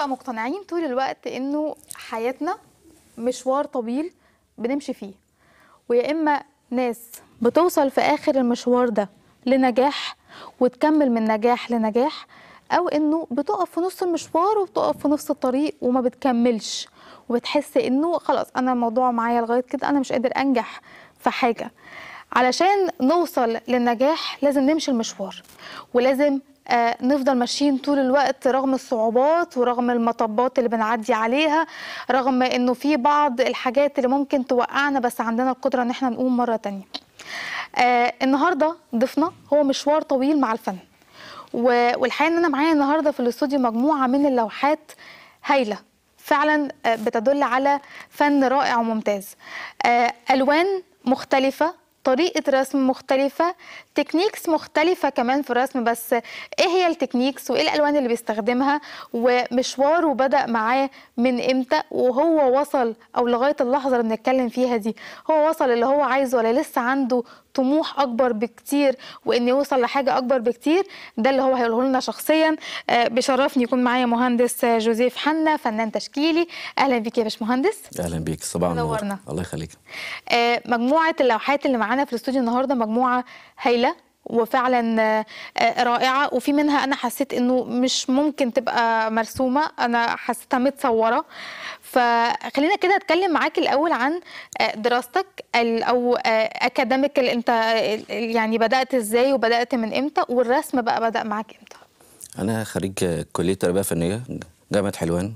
بنبقى مقتنعين طول الوقت انه حياتنا مشوار طويل بنمشي فيه ويا اما ناس بتوصل في اخر المشوار ده لنجاح وتكمل من نجاح لنجاح او انه بتقف في نص المشوار وبتقف في نص الطريق وما بتكملش وبتحس انه خلاص انا الموضوع معايا لغايه كده انا مش قادر انجح في حاجه علشان نوصل للنجاح لازم نمشي المشوار ولازم آه، نفضل ماشيين طول الوقت رغم الصعوبات ورغم المطبات اللي بنعدي عليها رغم انه في بعض الحاجات اللي ممكن توقعنا بس عندنا القدرة ان احنا نقوم مرة تانية آه النهاردة ضيفنا هو مشوار طويل مع الفن و- والحقيقة ان انا معايا النهاردة في الاستوديو مجموعة من اللوحات هايلة فعلا آه، بتدل على فن رائع وممتاز آه، الوان مختلفه طريقة رسم مختلفة تكنيكس مختلفة كمان في الرسم بس ايه هي التكنيكس وايه الالوان اللي بيستخدمها ومشواره بدأ معاه من امتى وهو وصل او لغاية اللحظة اللي بنتكلم فيها دي هو وصل اللي هو عايزه ولا لسه عنده طموح اكبر بكتير وان يوصل لحاجة اكبر بكتير ده اللي هو هيقوله لنا شخصيا آه، بيشرفني يكون معايا مهندس آه، جوزيف حنا فنان تشكيلي اهلا بيك يا باشمهندس اهلا بيك صباح النور منورنا. الله يخليك آه، مجموعة اللوحات اللي معانا في الاستوديو النهاردة مجموعة هايلة وفعلا آه، آه، رائعة وفي منها أنا حسيت إنه مش ممكن تبقى مرسومة أنا حسيتها متصورة فخلينا كده أتكلم معاك الأول عن آه، دراستك ال- أو أكاديميكال أنت آه، يعني بدأت إزاي وبدأت من إمتى والرسم بقى بدأ معاك إمتى انا خريج كليه تربيه فنيه جامعه حلوان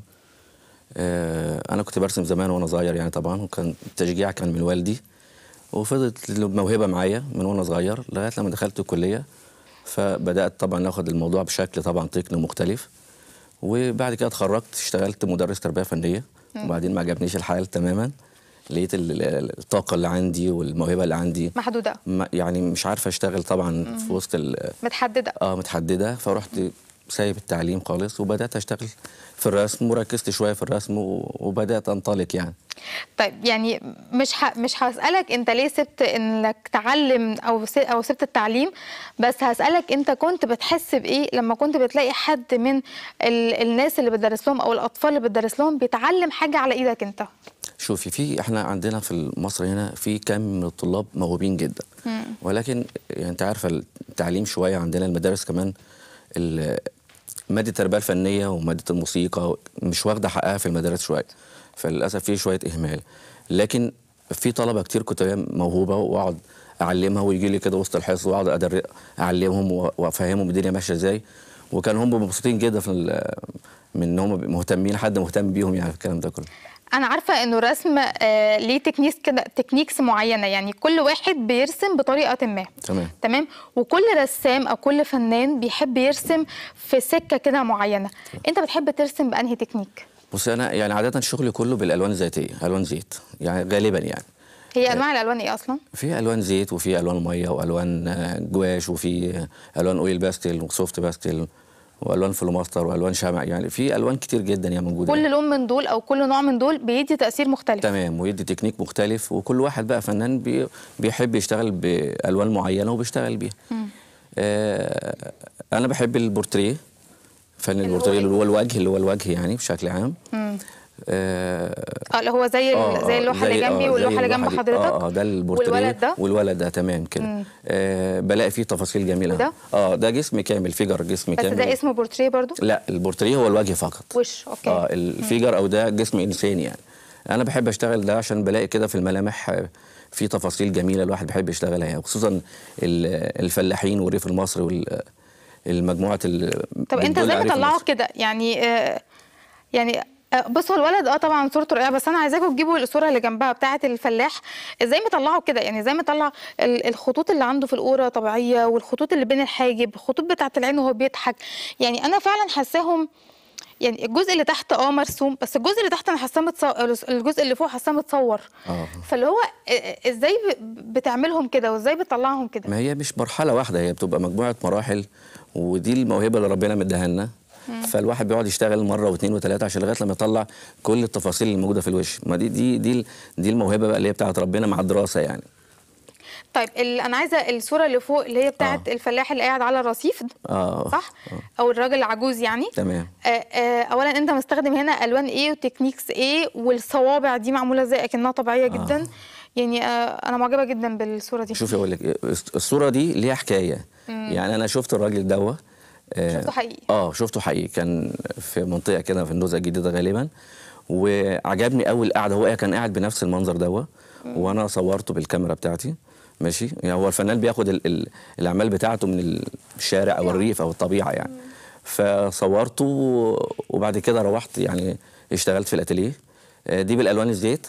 آه، انا كنت برسم زمان وانا صغير يعني طبعا وكان التشجيع كان من والدي وفضلت الموهبه معايا من وانا صغير لغايه لما دخلت الكليه فبدات طبعا اخد الموضوع بشكل طبعا تقني مختلف وبعد كده اتخرجت اشتغلت مدرس تربيه فنيه وبعدين ما عجبنيش الحال تماما لقيت ال- ال- الطاقه اللي عندي والموهبه اللي عندي محدودة ما- يعني مش عارفه اشتغل طبعا في وسط ال- متحددة اه متحدده فرحت سايب التعليم خالص وبدات اشتغل في الرسم وركزت شويه في الرسم و- وبدات انطلق يعني طيب يعني مش ح... مش هسألك انت ليه سبت انك تعلم او س... او سبت التعليم بس هسألك انت كنت بتحس بايه لما كنت بتلاقي حد من ال... الناس اللي بتدرس لهم او الاطفال اللي بتدرس لهم بيتعلم حاجة على ايدك انت شوفي في احنا عندنا في مصر هنا في كم من الطلاب موهوبين جدا ولكن يعني انت عارفه التعليم شويه عندنا المدارس كمان ال- ماده التربيه الفنيه وماده الموسيقى مش واخده حقها في المدارس شويه فللاسف في شويه اهمال لكن في طلبه كتير كنت موهوبه واقعد اعلمها ويجي لي كده وسط الحصص واقعد أدر- اعلمهم و- وافهمهم الدنيا ماشيه ازاي وكان هم مبسوطين جدا في ال- من ان هم مهتمين حد مهتم بيهم يعني في الكلام ده كله انا عارفة انه الرسم آه ليه تكنيكس كده تكنيكس معينة يعني كل واحد بيرسم بطريقة ما تمام تمام وكل رسام او كل فنان بيحب يرسم في سكة كده معينة انت بتحب ترسم بانهي تكنيك بص انا يعني عاده شغلي كله بالالوان الزيتيه الوان زيت يعني غالبا يعني هي انواع الالوان ايه اصلا في الوان زيت وفي الوان ميه والوان آه، جواش وفي آه، الوان اويل باستل وسوفت باستل والوان فلوماستر والوان شمع يعني في الوان كتير جدا يعني موجوده كل لون من دول او كل نوع من دول بيدي تاثير مختلف تمام ويدي تكنيك مختلف وكل واحد بقى فنان بي بيحب يشتغل بالوان معينه وبيشتغل بيها آه انا بحب البورتريه فن اللي هو البورتريه إيه؟ اللي هو الوجه اللي هو الوجه يعني بشكل عام آه اه اللي هو زي آه، ال- زي اللوحه اللي زي- جنبي آه، واللوحه زي اللي جنب اللوحة دي. حضرتك اه اه ده البورتريه والولد ده والولد ده تمام كده آه بلاقي فيه تفاصيل جميله وده؟ اه ده جسم كامل فيجر جسم بس كامل ده اسمه بورتريه برضو لا البورتريه هو الوجه فقط وش اوكي اه الفيجر او ده جسم انسان يعني انا بحب اشتغل ده عشان بلاقي كده في الملامح آه، في تفاصيل جميله الواحد بيحب يشتغلها يعني خصوصا ال- الفلاحين والريف المصري والمجموعه طب انت ازاي مطلعه كده يعني آه يعني آه، بص هو الولد اه طبعا صورته رائعه بس انا عايزاكم تجيبوا الصوره اللي جنبها بتاعه الفلاح ازاي مطلعه كده يعني ازاي مطلع ال- الخطوط اللي عنده في القوره طبيعيه والخطوط اللي بين الحاجب الخطوط بتاعه العين وهو بيضحك يعني انا فعلا حاساهم يعني الجزء اللي تحت اه مرسوم بس الجزء اللي تحت انا حاساه متصور الجزء اللي فوق حاساه متصور اه فاللي هو آه، ازاي ب- بتعملهم كده وازاي بتطلعهم كده ما هي مش مرحله واحده هي بتبقى مجموعه مراحل ودي الموهبه اللي ربنا مديها لنا فالواحد بيقعد يشتغل مره واثنين وثلاثه عشان لغايه لما يطلع كل التفاصيل اللي موجوده في الوش ما دي دي دي دي الموهبه بقى اللي هي بتاعت ربنا مع الدراسه يعني طيب ال... انا عايزه الصوره اللي فوق اللي هي بتاعت آه. الفلاح اللي قاعد على الرصيف ده، اه صح او الراجل العجوز يعني تمام آه، آه، اولا انت مستخدم هنا الوان ايه وتكنيكس ايه والصوابع دي معموله ازاي اكنها طبيعيه جدا يعني آه، انا معجبه جدا بالصوره دي شوفي اقول لك الصوره دي ليها حكايه يعني انا شفت الراجل دوا آه، شفته حقيقي. اه شفته حقيقي كان في منطقه كده في النزهه الجديده غالبا وعجبني قوي القعده هو كان قاعد بنفس المنظر دوا وانا صورته بالكاميرا بتاعتي ماشي يعني هو الفنان بياخد ال ال الاعمال بتاعته من الشارع او الريف او الطبيعه يعني فصورته وبعد كده روحت يعني اشتغلت في الاتيليه آه، دي بالالوان الزيت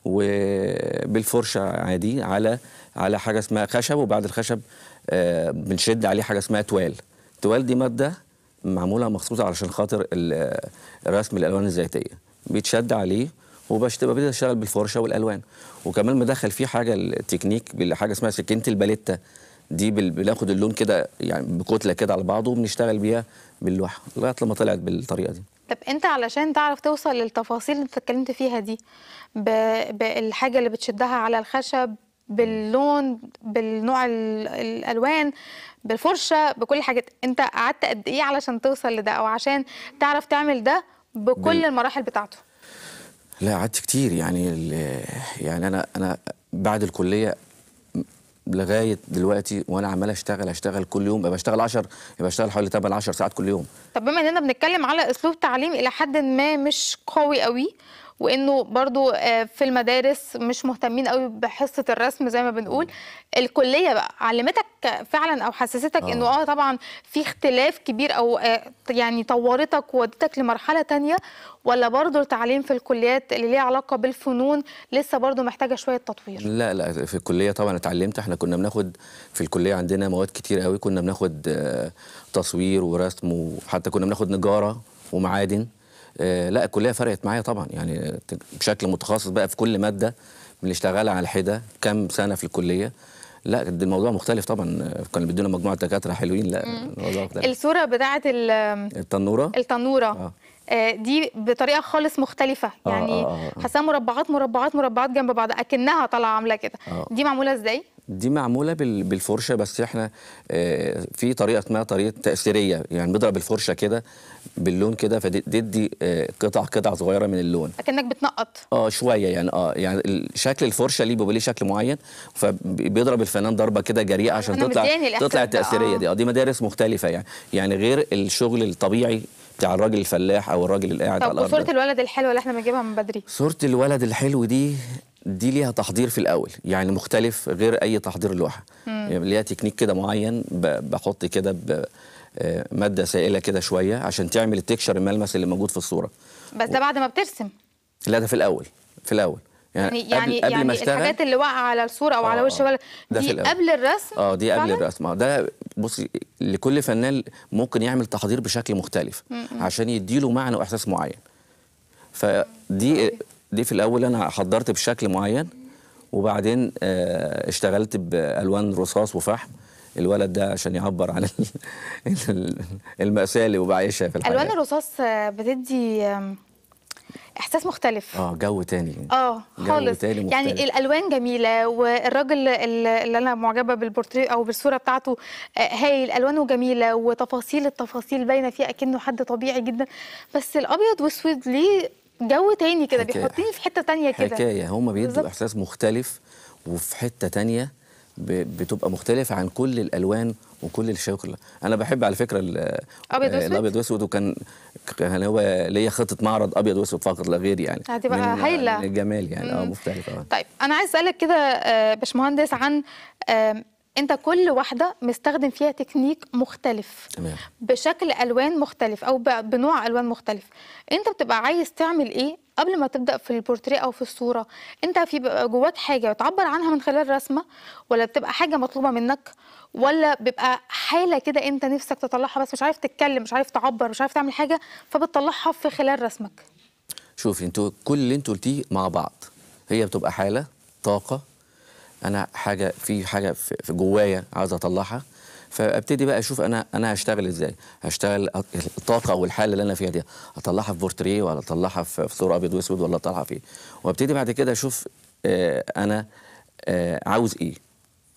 وبالفرشه عادي على على حاجه اسمها خشب وبعد الخشب آه، بنشد عليه حاجه اسمها توال توال دي ماده معموله مخصوصه علشان خاطر ال- رسم الالوان الزيتيه بيتشد عليه وبشت ببتدي اشتغل بالفرشه والالوان وكمان مدخل فيه حاجه التكنيك بحاجه اسمها سكينه الباليتا دي بال- بناخد اللون كده يعني بكتله كده على بعضه وبنشتغل بيها باللوحه لغايه لما طلعت بالطريقه دي طب انت علشان تعرف توصل للتفاصيل اللي انت اتكلمت فيها دي ب- بالحاجه اللي بتشدها على الخشب باللون بالنوع ال- الالوان بالفرشه بكل حاجه انت قعدت قد ايه علشان توصل لده او عشان تعرف تعمل ده بكل بال- المراحل بتاعته لا قعدت كتير يعني ال- يعني انا انا بعد الكليه لغايه دلوقتي وانا عمال اشتغل اشتغل كل يوم يبقى بشتغل 10 يبقى بشتغل حوالي 8 10 ساعات كل يوم طب بما اننا بنتكلم على اسلوب تعليم الى حد ما مش قوي قوي وانه برضو آه، في المدارس مش مهتمين قوي بحصه الرسم زي ما بنقول الكليه بقى علمتك فعلا او حسستك انه اه طبعا في اختلاف كبير او آه، يعني طورتك وودتك لمرحله تانية ولا برضو التعليم في الكليات اللي ليها علاقه بالفنون لسه برضو محتاجه شويه تطوير لا لا في الكليه طبعا اتعلمت احنا كنا بناخد في الكليه عندنا مواد كتير قوي كنا بناخد آه، تصوير ورسم وحتى كنا بناخد نجاره ومعادن آه، لا الكليه فرقت معايا طبعا يعني بشكل متخصص بقى في كل ماده بنشتغلها على الحده كام سنه في الكليه لا ده الموضوع مختلف طبعا كانوا بيدونا مجموعه دكاتره حلوين لا الموضوع مختلف الصوره بتاعه ال- التنوره التنوره آه. آه، دي بطريقه خالص مختلفه آه، يعني آه، آه، آه. حاساها مربعات مربعات مربعات جنب بعض اكنها طالعه عامله كده آه. دي معموله ازاي دي معموله بال- بالفرشه بس احنا آه، في طريقه اسمها طريقه تاثيريه يعني بنضرب الفرشه كده باللون كده فتدي آه، قطع قطع صغيره من اللون اكنك بتنقط اه شويه يعني اه يعني ال- شكل الفرشه ليه بيبقى ليه شكل معين فبيضرب الفنان ضربه كده جريئه عشان أنا تطلع مدياني الإحساس تطلع ده، التاثيريه آه. دي اه دي مدارس مختلفه يعني يعني غير الشغل الطبيعي بتاع الراجل الفلاح او الراجل اللي قاعد على طب الارض وصوره ده. الولد الحلوه اللي احنا بنجيبها من بدري صورة الولد الحلو دي دي ليها تحضير في الأول يعني مختلف غير أي تحضير لوحة يعني ليها تكنيك كده معين ب- بحط كده ب- آه، مادة سائلة كده شوية عشان تعمل التكشر الملمس اللي موجود في الصورة بس ده بعد ما بترسم لا ده في الأول في الأول يعني قبل, يعني قبل يعني ما اشتغل الحاجات اللي واقعه على الصوره او على آه، وش آه. الولد ده في دي الأول. قبل الرسم اه دي قبل فعلاً؟ الرسم اه ده بصي لكل فنان ممكن يعمل تحضير بشكل مختلف عشان يديله معنى واحساس معين فدي دي في الاول انا حضرت بشكل معين وبعدين آه، اشتغلت بالوان رصاص وفحم الولد ده عشان يعبر عن ال- ال- المأساة اللي بعيشها في الحياة الوان الرصاص آه، بتدي آم، احساس مختلف اه جو تاني اه جو خالص تاني يعني مختلف. الالوان جميله والراجل اللي اللي انا معجبه بالبورتريه او بالصوره بتاعته آه، هايل الوانه جميله وتفاصيل التفاصيل باينه فيه اكنه حد طبيعي جدا بس الابيض واسود ليه جو تاني كده حكاية- بيحطني في حته تانية كده حكايه هم بيدوا بالظبط. احساس مختلف وفي حته تانية ب- بتبقى مختلفه عن كل الالوان وكل الشغل انا بحب على فكره ال- أبيض آه، وأسود؟ الابيض واسود وكان كان هو ليا خطه معرض ابيض واسود فقط لا غير يعني هتبقى من- هايلة. من الجمال يعني اه مختلف اه طيب انا عايز اسالك كده آه، باشمهندس عن آم، انت كل واحده مستخدم فيها تكنيك مختلف تمام. بشكل الوان مختلف او ب- بنوع الوان مختلف انت بتبقى عايز تعمل ايه قبل ما تبدا في البورتريه او في الصوره انت في بيبقى جواك حاجه بتعبر عنها من خلال رسمه ولا بتبقى حاجه مطلوبه منك ولا بيبقى حاله كده انت نفسك تطلعها بس مش عارف تتكلم مش عارف تعبر مش عارف تعمل حاجه فبتطلعها في خلال رسمك شوفي انتوا كل اللي انتوا قلتيه مع بعض هي بتبقى حاله طاقه انا حاجه في حاجه في في جوايا عايز اطلعها فابتدي بقى اشوف انا انا هشتغل ازاي هشتغل الطاقه او الحاله اللي انا فيها دي اطلعها في بورتريه ولا اطلعها في في صوره ابيض واسود ولا اطلعها في ايه وابتدي بعد كده اشوف آه انا آه عاوز ايه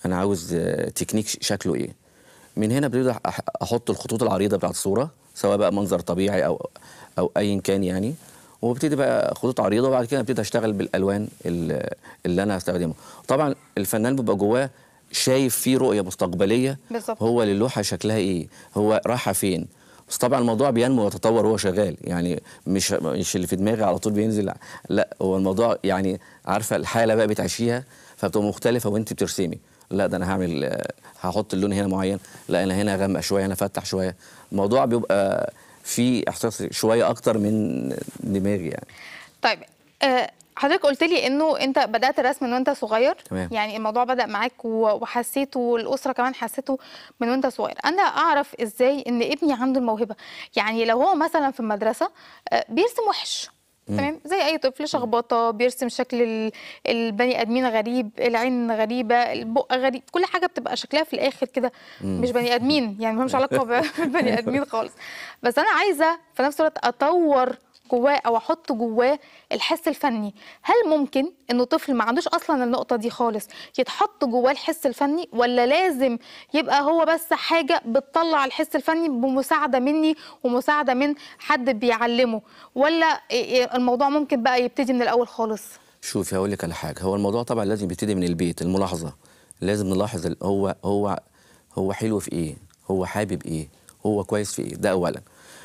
انا عاوز آه، تكنيك ش- شكله ايه من هنا ابتدي أح- احط الخطوط العريضه بتاعت الصوره سواء بقى منظر طبيعي او او ايا كان يعني وابتدي بقى خطوط عريضه وبعد كده ابتدي اشتغل بالالوان ال- اللي انا هستخدمها طبعا الفنان بيبقى جواه شايف فيه رؤيه مستقبليه بالظبط. هو للوحه شكلها ايه هو رايحه فين بس طبعا الموضوع بينمو ويتطور وهو شغال يعني مش مش اللي في دماغي على طول بينزل لا هو الموضوع يعني عارفه الحاله بقى بتعيشيها فبتبقى مختلفه وانت بترسمي لا ده انا هعمل آه، هحط اللون هنا معين لا انا هنا اغمق شويه هنا افتح شويه الموضوع بيبقى فيه احساس شويه اكتر من دماغي يعني طيب آه، حضرتك قلت لي انه انت بدات الرسم من وانت صغير تمام. يعني الموضوع بدا معاك و- وحسيته والاسره كمان حسيته من وانت صغير انا اعرف ازاي ان ابني عنده الموهبه يعني لو هو مثلا في المدرسه آه، بيرسم وحش تمام زي اي طفل شخبطه بيرسم شكل ال- البني ادمين غريب العين غريبه البق غريب كل حاجه بتبقى شكلها في الاخر كده مش بني ادمين يعني ملهمش علاقه بالبني ادمين خالص بس انا عايزه في نفس الوقت اطور جواه او احط جواه الحس الفني هل ممكن انه طفل ما عندوش اصلا النقطه دي خالص يتحط جواه الحس الفني ولا لازم يبقى هو بس حاجه بتطلع الحس الفني بمساعده مني ومساعده من حد بيعلمه ولا إيه- إيه الموضوع ممكن بقى يبتدي من الاول خالص شوفي هقول لك على حاجه هو الموضوع طبعا لازم يبتدي من البيت الملاحظه لازم نلاحظ ال- هو هو هو حلو في ايه هو حابب ايه هو كويس في ايه ده اولا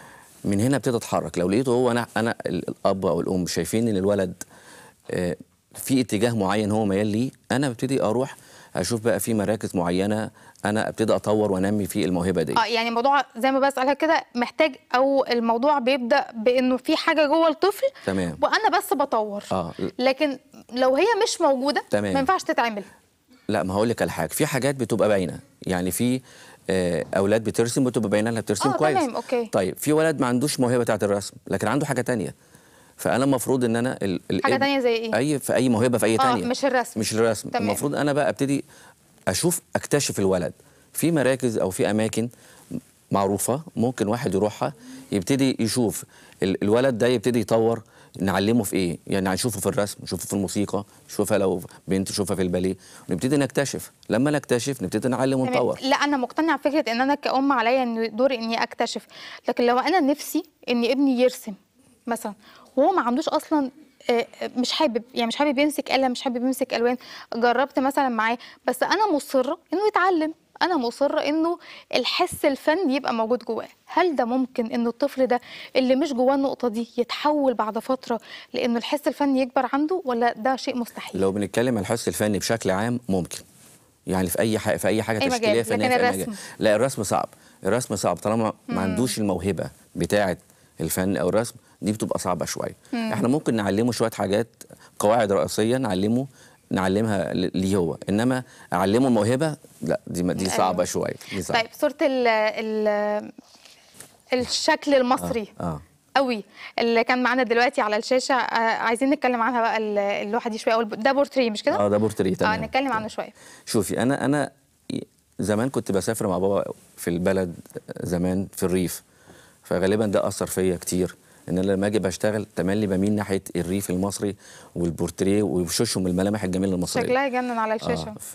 من هنا ابتدي اتحرك لو لقيته هو انا انا ال- الاب او الام شايفين ان الولد آه، في اتجاه معين هو ميال ليه انا ببتدي اروح اشوف بقى في مراكز معينه انا ابتدي اطور وانمي في الموهبه دي اه يعني الموضوع زي ما بسألها كده محتاج او الموضوع بيبدأ بانه في حاجه جوه الطفل تمام. وانا بس بطور آه. لكن لو هي مش موجوده تمام. ما ينفعش تتعمل لا ما هقول لك على حاجه في حاجات بتبقى باينه يعني في آه، اولاد بترسم بتبقى باينه لها بترسم آه، كويس تمام، أوكي. طيب في ولد ما عندوش موهبه بتاعه الرسم لكن عنده حاجه تانية فانا المفروض ان انا ال- ال- حاجة ابن- تانية زي إيه؟ اي في اي موهبه في اي آه، تانية مش الرسم. مش الرسم تمام. المفروض انا بقى ابتدي اشوف اكتشف الولد في مراكز او في اماكن معروفه ممكن واحد يروحها يبتدي يشوف ال- الولد ده يبتدي يطور نعلمه في ايه يعني نشوفه في الرسم نشوفه في الموسيقى نشوفها لو بنت نشوفها في الباليه ونبتدي نكتشف لما نكتشف نبتدي نعلم تمام. ونطور لا انا مقتنعه بفكره ان انا كأم عليا ان دوري اني اكتشف لكن لو انا نفسي ان ابني يرسم مثلا وهو ما عندوش اصلا آه، آه، مش حابب يعني مش حابب يمسك قلم مش حابب يمسك الوان جربت مثلا معاه بس انا مصره انه يتعلم انا مصره انه الحس الفني يبقى موجود جواه هل ده ممكن انه الطفل ده اللي مش جواه النقطه دي يتحول بعد فتره لانه الحس الفني يكبر عنده ولا ده شيء مستحيل لو بنتكلم عن الحس الفني بشكل عام ممكن يعني في اي حاجه في اي حاجه أي مجال، تشكيليه فنيه لكن في أي الرسم؟ مجال. لا الرسم صعب الرسم صعب طالما ما عندوش الموهبه بتاعه الفن او الرسم دي بتبقى صعبه شويه احنا ممكن نعلمه شويه حاجات قواعد رئيسيه نعلمه نعلمها ل- ليه هو انما اعلمه الموهبه لا دي دي أيوة. صعبه شويه دي صعبه طيب صورة ال ال الشكل المصري اه قوي اللي كان معانا دلوقتي على الشاشة آه، عايزين نتكلم عنها بقى ال- اللوحة دي شوية أو الب- ده بورتريه مش كده؟ اه ده بورتريه اه تمام نتكلم عنه شوية شوفي انا انا زمان كنت بسافر مع بابا في البلد زمان في الريف فغالبا ده اثر فيا كتير ان انا لما اجي بشتغل تملي بميل ناحيه الريف المصري والبورتريه وبشوشهم الملامح الجميله المصريه شكلها يجنن على الشاشة آه ف...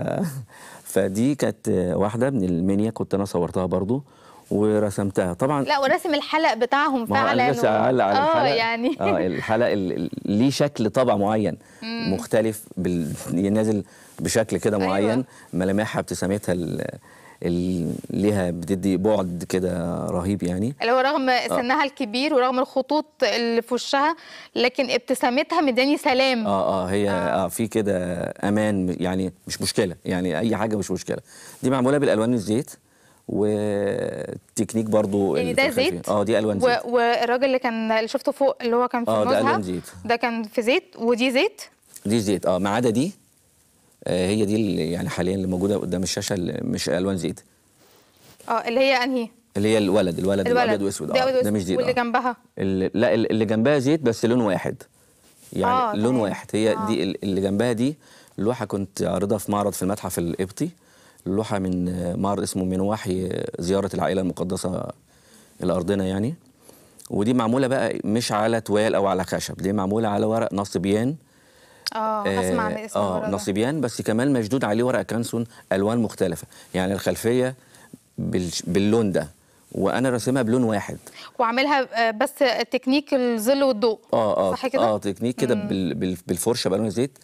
فدي كانت واحده من المنيا كنت انا صورتها برضو ورسمتها طبعا لا ورسم الحلق بتاعهم ما هو فعلا انا لسه و- هعلق على اه الحلقه يعني اه الحلقه ال- ال- ليه شكل طبع معين مختلف بال... نازل بشكل كده أيوة. معين ملامحها ابتسامتها ال... ال... ليها بتدي بعد كده رهيب يعني اللي هو رغم سنها الكبير ورغم الخطوط اللي في وشها لكن ابتسامتها مداني سلام اه اه هي اه, آه في كده امان يعني مش مشكله يعني اي حاجه مش مشكله دي معموله بالالوان الزيت وتكنيك برضو يعني ده الخلفية. زيت اه دي الوان و... زيت والراجل اللي كان اللي شفته فوق اللي هو كان في آه، ده النزهة ألوان زيت. ده كان في زيت ودي زيت دي زيت اه ما عدا دي آه هي دي اللي يعني حاليا اللي موجوده قدام الشاشه اللي مش الوان زيت اه اللي هي انهي اللي هي الولد الولد, الولد الابيض واسود ده اه أبيض ده مش زيت واللي آه. جنبها اللي لا اللي جنبها زيت بس لون واحد يعني آه، لون تمام. واحد هي آه. دي ال- اللي جنبها دي اللوحه كنت عارضها في معرض في المتحف القبطي اللوحه من آه، معرض اسمه من وحي آه، زياره العائله المقدسه الى ارضنا يعني ودي معموله بقى مش على توال او على خشب دي معموله على ورق نصبيان اه اسمع عن اسم اه الورق ده. نصيبيان بس كمان مشدود عليه ورق كانسون الوان مختلفه يعني الخلفيه بال... باللون ده وانا راسمها بلون واحد وعاملها آه، بس تكنيك الظل والضوء اه اه صح كده؟ اه تكنيك كده بال... بال... بالفرشه بالون الزيت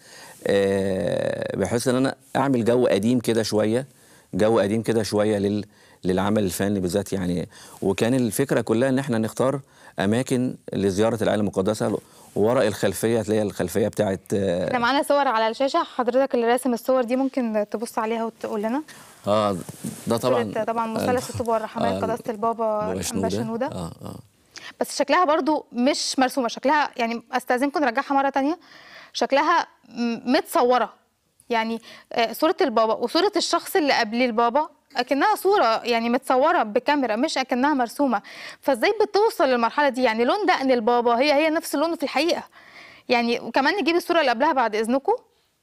آه بحيث ان انا اعمل جو قديم كده شويه جو قديم كده شويه لل... للعمل الفني بالذات يعني وكان الفكره كلها ان احنا نختار اماكن لزياره العالم المقدسه وورق الخلفيه هتلاقي الخلفيه بتاعت آه احنا معانا صور على الشاشه حضرتك اللي راسم الصور دي ممكن تبص عليها وتقول لنا اه ده طبعا صورة طبعا مثلث الطوبة والرحمن قداسة البابا بابا أنبا شنودة اه اه بس شكلها برضو مش مرسومة شكلها يعني استاذنكم نرجعها مرة تانية شكلها م- متصورة يعني آه، صورة البابا وصورة الشخص اللي قبل البابا اكنها صورة يعني متصورة بكاميرا مش اكنها مرسومة فازاي بتوصل للمرحلة دي يعني لون دقن البابا هي هي نفس لونه في الحقيقة يعني وكمان نجيب الصورة اللي قبلها بعد اذنكم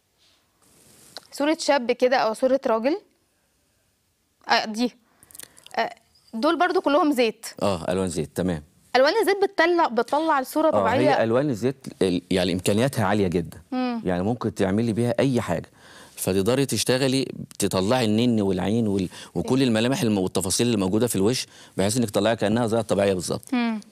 صورة شاب كده او صورة راجل آه دي آه دول برضو كلهم زيت اه الوان زيت تمام الوان الزيت بتطلع بتطلع الصوره اه طبيعيه هي الوان الزيت ال- يعني امكانياتها عاليه جدا يعني ممكن تعملي بيها اي حاجه فتقدري تشتغلي تطلعي النن والعين وال... وكل الملامح الم- والتفاصيل اللي موجوده في الوش بحيث انك تطلعيها كانها زي الطبيعيه بالظبط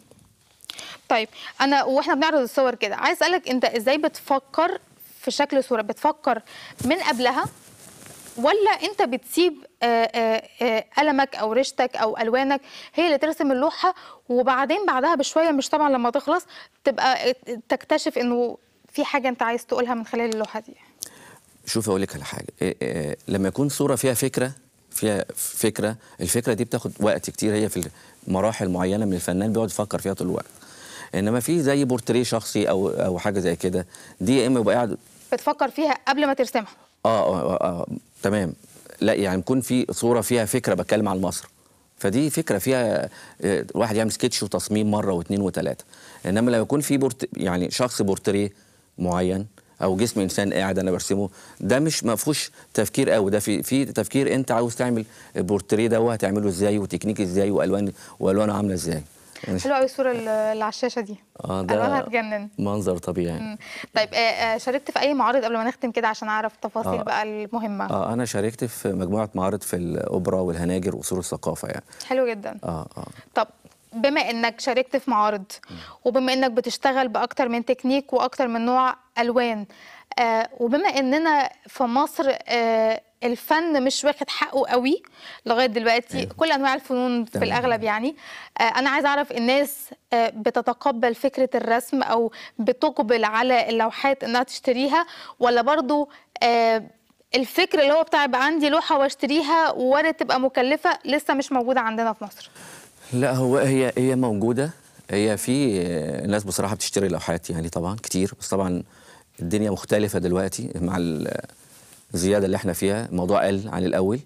طيب انا واحنا بنعرض الصور كده عايز اسالك انت ازاي بتفكر في شكل صوره بتفكر من قبلها ولا انت بتسيب آه، آه، آه، قلمك او ريشتك او الوانك هي اللي ترسم اللوحه وبعدين بعدها بشويه مش طبعا لما تخلص تبقى تكتشف انه في حاجه انت عايز تقولها من خلال اللوحه دي شوف اقول لك على حاجه إيه إيه لما يكون صوره فيها فكره فيها فكره الفكره دي بتاخد وقت كتير هي في مراحل معينه من الفنان بيقعد يفكر فيها طول الوقت انما في زي بورتريه شخصي او او حاجه زي كده دي يا اما يبقى قاعد بتفكر فيها قبل ما ترسمها آه, آه, آه, اه تمام لا يعني يكون في صوره فيها فكره بتكلم عن مصر فدي فكره فيها آه، الواحد يعمل سكتش وتصميم مره واثنين وثلاثه انما لو يكون في بورت يعني شخص بورتريه معين او جسم انسان قاعد انا برسمه ده مش ما فيهوش تفكير قوي ده في في تفكير انت عاوز تعمل البورتريه ده وهتعمله ازاي وتكنيك ازاي والوان والوانه عامله ازاي يعني حلوه قوي الصوره اللي على الشاشه دي اه الوانها ده تجنن منظر طبيعي مم. طيب آه، آه، شاركت في اي معارض قبل ما نختم كده عشان اعرف التفاصيل آه. بقى المهمه اه انا شاركت في مجموعه معارض في الاوبرا والهناجر وصور الثقافه يعني حلو جدا اه اه طب بما انك شاركت في معارض وبما انك بتشتغل باكتر من تكنيك واكتر من نوع الوان آه وبما اننا في مصر آه الفن مش واخد حقه قوي لغايه دلوقتي أيوة. كل انواع الفنون في تمام. الاغلب يعني آه انا عايز اعرف الناس آه بتتقبل فكره الرسم او بتقبل على اللوحات انها تشتريها ولا برضو آه الفكر اللي هو بتاع يبقى عندي لوحه واشتريها وارد تبقى مكلفه لسه مش موجوده عندنا في مصر لا هو هي هي موجوده هي في آه، ناس بصراحه بتشتري لوحات يعني طبعا كتير بس طبعا الدنيا مختلفه دلوقتي مع ال- الزياده اللي احنا فيها الموضوع قل عن الاول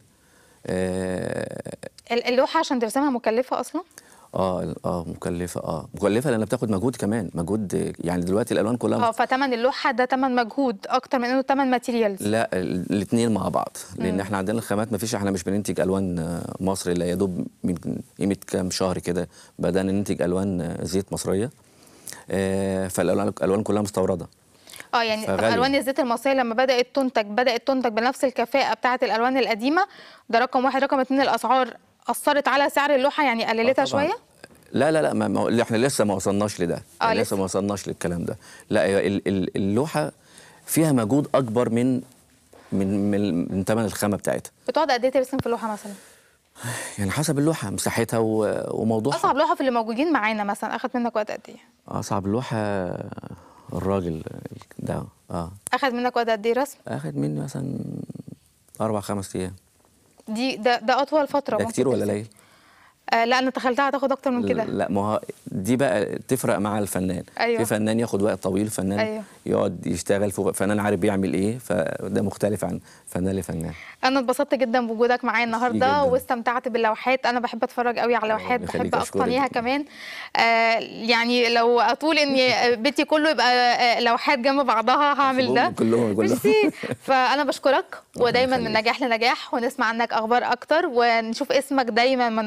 اه ال- اللوحه عشان ترسمها مكلفه اصلا اه اه مكلفه اه مكلفه لانها بتاخد مجهود كمان مجهود آه، يعني دلوقتي الالوان كلها اه فتمن اللوحه ده تمن مجهود اكتر من انه تمن ماتيريالز لا الاثنين مع بعض لان احنا عندنا الخامات ما فيش احنا مش بننتج الوان آه، مصر الا يا دوب من قيمه كام شهر كده بدانا ننتج الوان آه، زيت مصريه آه، فالالوان الالوان كلها مستورده اه يعني طب فغالية. الوان الزيت المصريه لما بدات تنتج بدات تنتج بنفس الكفاءه بتاعه الالوان القديمه ده رقم واحد رقم اتنين الاسعار اثرت على سعر اللوحه يعني قللتها آه، طبعاً. شويه لا لا لا ما ما احنا لسه ما وصلناش لده آه، يعني لسه. لسه ما وصلناش للكلام ده لا هي ال- ال- اللوحه فيها مجهود اكبر من من من, من ثمن الخامه بتاعتها بتقعد قد ايه ترسم في لوحه مثلا يعني حسب اللوحه مساحتها و- وموضوعها اصعب لوحه في اللي موجودين معانا مثلا اخد منك وقت قد ايه اصعب لوحه الراجل ده اه اخد منك وقت قد ايه رسم اخد مني مثلا اربع خمس ايام دي ده ده اطول فتره ده ممكن كتير ولا ترسم. قليل؟ آه لا انا تخيلتها هتاخد اكتر من كده لا ما هو دي بقى تفرق مع الفنان أيوة. في فنان ياخد وقت طويل فنان أيوة. يقعد يشتغل فوق فنان عارف بيعمل ايه فده مختلف عن فنان لفنان انا اتبسطت جدا بوجودك معايا النهارده جداً. واستمتعت باللوحات انا بحب اتفرج قوي على لوحات ربنا يخليك، بحب أشكرك اقتنيها جداً. كمان آه يعني لو اطول ان بيتي كله يبقى آه، لوحات جنب بعضها هعمل ده كلهم- كلهم- ميرسي فانا بشكرك ودايما من يخليك. نجاح لنجاح ونسمع عنك اخبار اكتر ونشوف اسمك دايما منور في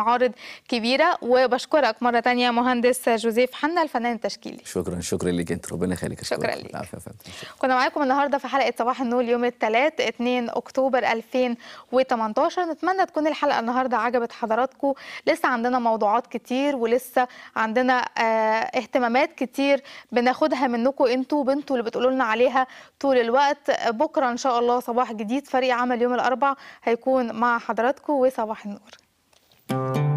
معارض كبيره وبشكرك مره تانية مهندس جوزيف حنا الفنان التشكيلي شكرا شكرا ليك انت ربنا يخليك شكرا أشكرك. ليك. العفو يا فندم كنا معاكم النهارده في حلقه صباح النور يوم الثلاث 2 اكتوبر 2018 نتمنى تكون الحلقه النهارده عجبت حضراتكم لسه عندنا موضوعات كتير ولسه عندنا آه اهتمامات كتير بناخدها منكم انتوا بنتوا اللي بتقولوا لنا عليها طول الوقت بكره ان شاء الله صباح جديد فريق عمل يوم الاربع هيكون مع حضراتكم وصباح النور